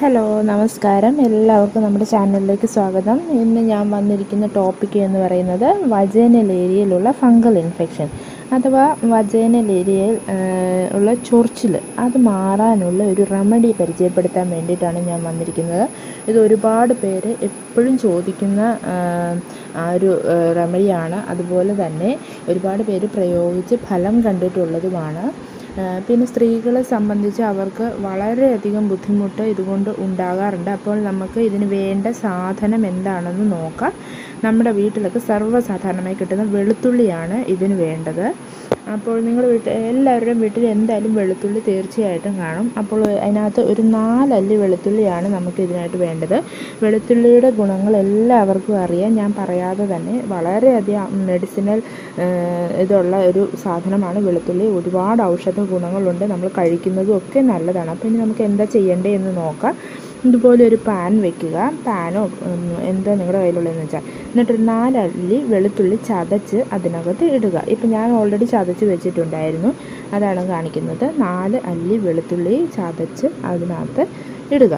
hello നമസ്കാരം എല്ലാവർക്കും നമ്മുടെ ചാനലിലേക്ക് സ്വാഗതം ഇന്ന് ഞാൻ വന്നിരിക്കുന്ന ടോപ്പിക് എന്ന് പറയുന്നത് വജേനൽ ഏരിയയിലുള്ള ഫംഗൽ ഇൻഫെക്ഷൻ അഥവാ വജേനൽ ഏരിയയിൽ ഏഹ്, ഉള്ള ചൊറിച്ചിൽ അത് മാറാനുള്ള ഒരു റെമഡി പരിചയപ്പെടുത്താൻ വേണ്ടിയിട്ടാണ് ഞാൻ വന്നിരിക്കുന്നത് ഇത് ഒരുപാട് പേര് എപ്പോഴും ചോദിക്കുന്ന ആഹ്, ആ ഒരു ഏഹ്, റെമഡിയാണ് അതുപോലെ തന്നെ ഒരുപാട് പേര് പ്രയോഗിച്ച് ഫലം കണ്ടിട്ടുള്ളതുമാണ് ആ, പിന്നെ സ്ത്രീകളെ സംബന്ധിച്ച് അവർക്ക് വളരെയധികം ബുദ്ധിമുട്ട് ഇതുകൊണ്ട് ഉണ്ടാകാറുണ്ട് അപ്പോൾ നമുക്ക് ഇതിന് വേണ്ട സാധനം എന്താണെന്ന് നോക്കാം നമ്മുടെ വീട്ടിലൊക്കെ സർവ്വസാധാരണമായി കിട്ടുന്ന വെളുത്തുള്ളിയാണ് ഇതിന് വേണ്ടത് അപ്പോൾ നിങ്ങൾ വീട്ടിൽ എല്ലാവരുടെയും വീട്ടിൽ എന്തായാലും വെളുത്തുള്ളി തീർച്ചയായിട്ടും കാണും അപ്പോൾ അതിനകത്ത് ഒരു നാലല്ലി വെളുത്തുള്ളിയാണ് നമുക്ക് ഇതിനായിട്ട് വേണ്ടത് വെളുത്തുള്ളിയുടെ ഗുണങ്ങൾ എല്ലാവർക്കും അറിയാം ഞാൻ പറയാതെ തന്നെ വളരെയധികം മെഡിസിനൽ ഇതുള്ള ഒരു സാധനമാണ് വെളുത്തുള്ളി ഒരുപാട് ഔഷധ ഗുണങ്ങളുണ്ട് നമ്മൾ കഴിക്കുന്നതും ഒക്കെ നല്ലതാണ് അപ്പോൾ ഇനി നമുക്ക് എന്താ ചെയ്യേണ്ടത് എന്ന് നോക്കാം ഇതുപോലെ ഒരു പാൻ വെക്കുക പാനോ ഉം, എന്താ നിങ്ങളുടെ കയ്യിലുള്ളതെന്ന് വെച്ചാൽ എന്നിട്ടൊരു നാലല്ലി വെളുത്തുള്ളി ചതച്ച് അതിനകത്ത് ഇടുക ഇപ്പം ഞാൻ ഓൾറെഡി ചതച്ച് വെച്ചിട്ടുണ്ടായിരുന്നു അതാണ് കാണിക്കുന്നത് നാല് അല്ലി വെളുത്തുള്ളി ചതച്ച് അതിനകത്ത് ഇടുക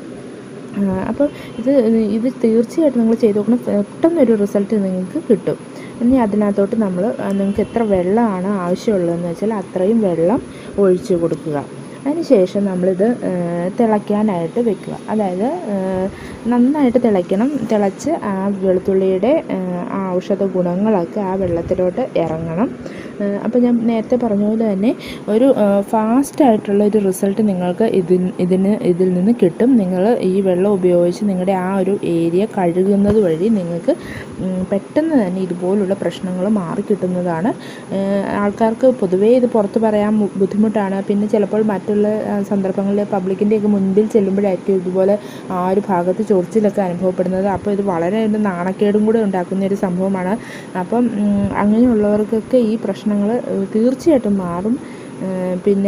ആ, അപ്പോൾ ഇത് ഇത് തീർച്ചയായിട്ടും നിങ്ങൾ ചെയ്ത് നോക്കണം പെട്ടെന്നൊരു റിസൾട്ട് നിങ്ങൾക്ക് കിട്ടും ഇനി അതിനകത്തോട്ട് നമ്മൾ നിങ്ങൾക്ക് എത്ര വെള്ളമാണ് ആവശ്യമുള്ളതെന്ന് വെച്ചാൽ അത്രയും വെള്ളം ഒഴിച്ച് കൊടുക്കുക അതിനുശേഷം നമ്മളിത് ആ, തിളയ്ക്കാനായിട്ട് വെക്കുക അതായത് ആ, നന്നായിട്ട് തിളയ്ക്കണം തിളച്ച് ആ വെളുത്തുള്ളിയുടെ ആ, ആ ഔഷധ ഗുണങ്ങളൊക്കെ ആ വെള്ളത്തിലോട്ട് ഇറങ്ങണം അപ്പോൾ ഞാൻ നേരത്തെ പറഞ്ഞ പോലെ തന്നെ ഒരു ഫാസ്റ്റ് ആയിട്ടുള്ള ഒരു റിസൾട്ട് നിങ്ങൾക്ക് ഇതിൽ ഇതിന് ഇതിൽ നിന്ന് കിട്ടും നിങ്ങൾ ഈ വെള്ളം ഉപയോഗിച്ച് നിങ്ങളുടെ ആ ഒരു ഏരിയ കഴുകുന്നത് വഴി നിങ്ങൾക്ക് ഉം, പെട്ടെന്ന് തന്നെ ഇതുപോലുള്ള പ്രശ്നങ്ങൾ മാറിക്കിട്ടുന്നതാണ് ഏഹ് ആൾക്കാർക്ക് പൊതുവേ ഇത് പുറത്ത് പറയാൻ ബു- ബുദ്ധിമുട്ടാണ് പിന്നെ ചിലപ്പോൾ മറ്റുള്ള ആ, സന്ദർഭങ്ങളിൽ പബ്ലിക്കിൻ്റെയൊക്കെ മുൻപിൽ ചെല്ലുമ്പോഴായിരിക്കും ഇതുപോലെ ആ ഒരു ഭാഗത്ത് ചൊറിച്ചിലൊക്കെ അനുഭവപ്പെടുന്നത് അപ്പോൾ ഇത് വളരെ ഒരു നാണക്കേടും കൂടെ ഉണ്ടാക്കുന്ന ഒരു സംഭവമാണ് അപ്പം ഉം, അങ്ങനെയുള്ളവർക്കൊക്കെ ഈ പ്രശ്നങ്ങൾ തീർച്ചയായിട്ടും മാറും ഏഹ് പിന്നെ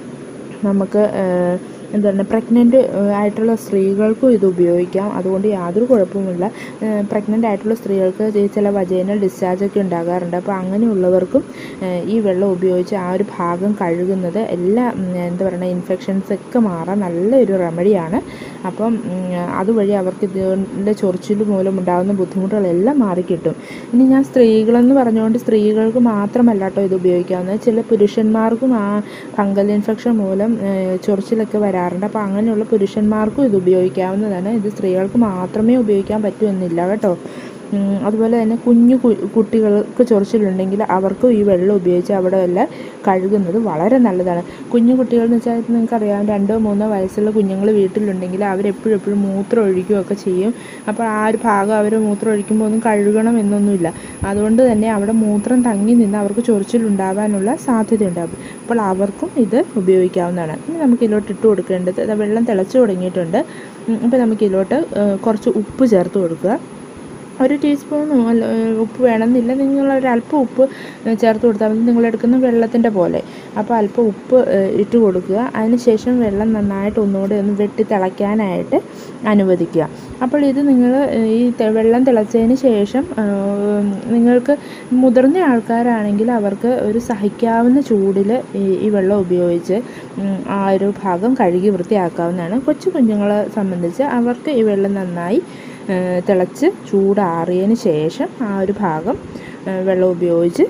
നമുക്ക് ഏഹ് എന്താണ് പ്രഗ്നൻ്റ് ആയിട്ടുള്ള സ്ത്രീകൾക്കും ഇത് ഉപയോഗിക്കാം അതുകൊണ്ട് യാതൊരു കുഴപ്പവുമില്ല പ്രഗ്നൻ്റ് ആയിട്ടുള്ള സ്ത്രീകൾക്ക് ഈ ചില വജൈനൽ ഡിസ്ചാർജ് ഒക്കെ ഉണ്ടാകാറുണ്ട് അപ്പോൾ അങ്ങനെയുള്ളവർക്കും ഏഹ് ഈ വെള്ളം ഉപയോഗിച്ച് ആ ഒരു ഭാഗം കഴുകുന്നത് എല്ലാ ഉം, എന്താ പറയുക ഇൻഫെക്ഷൻസ് ഒക്കെ മാറാൻ നല്ലൊരു റെമഡിയാണ് അപ്പം ഉം, അതുവഴി അവർക്ക് ഇതിൻ്റെ ചൊറിച്ചിൽ മൂലം ഉണ്ടാകുന്ന ബുദ്ധിമുട്ടുകളെല്ലാം മാറിക്കിട്ടും ഇനി ഞാൻ സ്ത്രീകളെന്ന് പറഞ്ഞുകൊണ്ട് സ്ത്രീകൾക്ക് മാത്രമല്ല കേട്ടോ ഇത് ഉപയോഗിക്കാവുന്നത് ചില പുരുഷന്മാർക്കും ആ ഫംഗൽ ഇൻഫെക്ഷൻ മൂലം ഏഹ്, ചൊറിച്ചിലൊക്കെ വരാറുണ്ട് അപ്പോൾ അങ്ങനെയുള്ള പുരുഷന്മാർക്കും ഇത് ഉപയോഗിക്കാവുന്നതാണ് ഇത് സ്ത്രീകൾക്ക് മാത്രമേ ഉപയോഗിക്കാൻ പറ്റൂ എന്നില്ല കേട്ടോ ഉം, അതുപോലെ തന്നെ കുഞ്ഞു കു- കുട്ടികൾക്ക് ചൊറിച്ചിലുണ്ടെങ്കിൽ അവർക്കും ഈ വെള്ളം ഉപയോഗിച്ച് അവിടെ എല്ലാം കഴുകുന്നത് വളരെ നല്ലതാണ് കുഞ്ഞു കുട്ടികൾ എന്ന് വെച്ചാൽ ഇപ്പം നിങ്ങൾക്കറിയാം രണ്ടോ മൂന്നോ വയസ്സുള്ള കുഞ്ഞുങ്ങൾ വീട്ടിലുണ്ടെങ്കിൽ അവരെപ്പോഴും എപ്പോഴും മൂത്രം ഒഴിക്കുകയൊക്കെ ചെയ്യും അപ്പോൾ ആ ഒരു ഭാഗം അവർ മൂത്രം ഒഴിക്കുമ്പോൾ ഒന്നും കഴുകണം എന്നൊന്നുമില്ല അതുകൊണ്ട് തന്നെ അവിടെ മൂത്രം തങ്ങി നിന്ന് അവർക്ക് ചൊറിച്ചിലുണ്ടാവാനുള്ള സാധ്യതയുണ്ടാകും അപ്പോൾ അവർക്കും ഇത് ഉപയോഗിക്കാവുന്നതാണ് ഇനി നമുക്ക് ഇതിലോട്ട് ഇട്ട് കൊടുക്കേണ്ടത് ദാ വെള്ളം തിളച്ച് തുടങ്ങിയിട്ടുണ്ട് ഉം, അപ്പോൾ നമുക്ക് ഇതിലോട്ട് ഏഹ്, കുറച്ച് ഉപ്പ് ചേർത്ത് കൊടുക്കുക ഒരു ടീസ്പൂൺ അല്ല, ഏഹ്, ഉപ്പ് വേണമെന്നില്ല നിങ്ങൾ ഒരല്പം ഉപ്പ് ഏഹ്, ചേർത്ത് കൊടുത്താൽ മതി നിങ്ങൾ എടുക്കുന്ന വെള്ളത്തിൻ്റെ പോലെ അപ്പോൾ അല്പം ഉപ്പ് ഏഹ്, ഇട്ട് കൊടുക്കുക അതിനുശേഷം വെള്ളം നന്നായിട്ട് ഒന്നുകൂടി ഒന്ന് വെട്ടി തിളയ്ക്കാനായിട്ട് അനുവദിക്കുക അപ്പോൾ ഇത് നിങ്ങൾ ഈ തെ- വെള്ളം തിളച്ചതിന് ശേഷം ഏഹ്, നിങ്ങൾക്ക് മുതിർന്ന ആൾക്കാരാണെങ്കിൽ അവർക്ക് ഒരു സഹിക്കാവുന്ന ചൂടിൽ ഈ ഈ വെള്ളം ഉപയോഗിച്ച് ഉം, ആ ഒരു ഭാഗം കഴുകി വൃത്തിയാക്കാവുന്നതാണ് കൊച്ചു കുഞ്ഞുങ്ങളെ സംബന്ധിച്ച് അവർക്ക് ഈ വെള്ളം നന്നായി ഏഹ് തിളച്ച് ചൂടാറിയതിന് ശേഷം ആ ഒരു ഭാഗം ഏഹ് വെള്ളം ഉപയോഗിച്ച്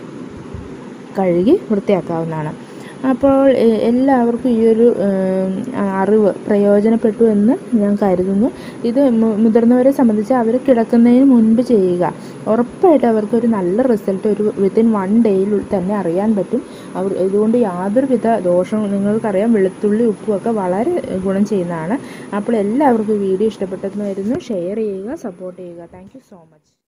കഴുകി വൃത്തിയാക്കാവുന്നതാണ് അപ്പോൾ എ- എല്ലാവർക്കും ഈ ഒരു ഏഹ്, അറിവ് പ്രയോജനപ്പെട്ടു എന്ന് ഞാൻ കരുതുന്നു ഇത് മു- മുതിർന്നവരെ സംബന്ധിച്ച് അവർ കിടക്കുന്നതിന് മുൻപ് ചെയ്യുക ഉറപ്പായിട്ട് അവർക്ക് ഒരു നല്ല റിസൾട്ട് ഒരു വിത്തിൻ വൺ ഡേയിൽ തന്നെ അറിയാൻ പറ്റും അവർ ഇതുകൊണ്ട് യാതൊരുവിധ ദോഷവും നിങ്ങൾക്കറിയാം വെളുത്തുള്ളി ഉപ്പും ഒക്കെ വളരെ ഗുണം ചെയ്യുന്നതാണ് അപ്പോൾ എല്ലാവർക്കും ഈ വീഡിയോ ഇഷ്ടപ്പെട്ടെന്ന് വരുന്നു ഷെയർ ചെയ്യുക സപ്പോർട്ട് ചെയ്യുക താങ്ക് സോ മച്ച്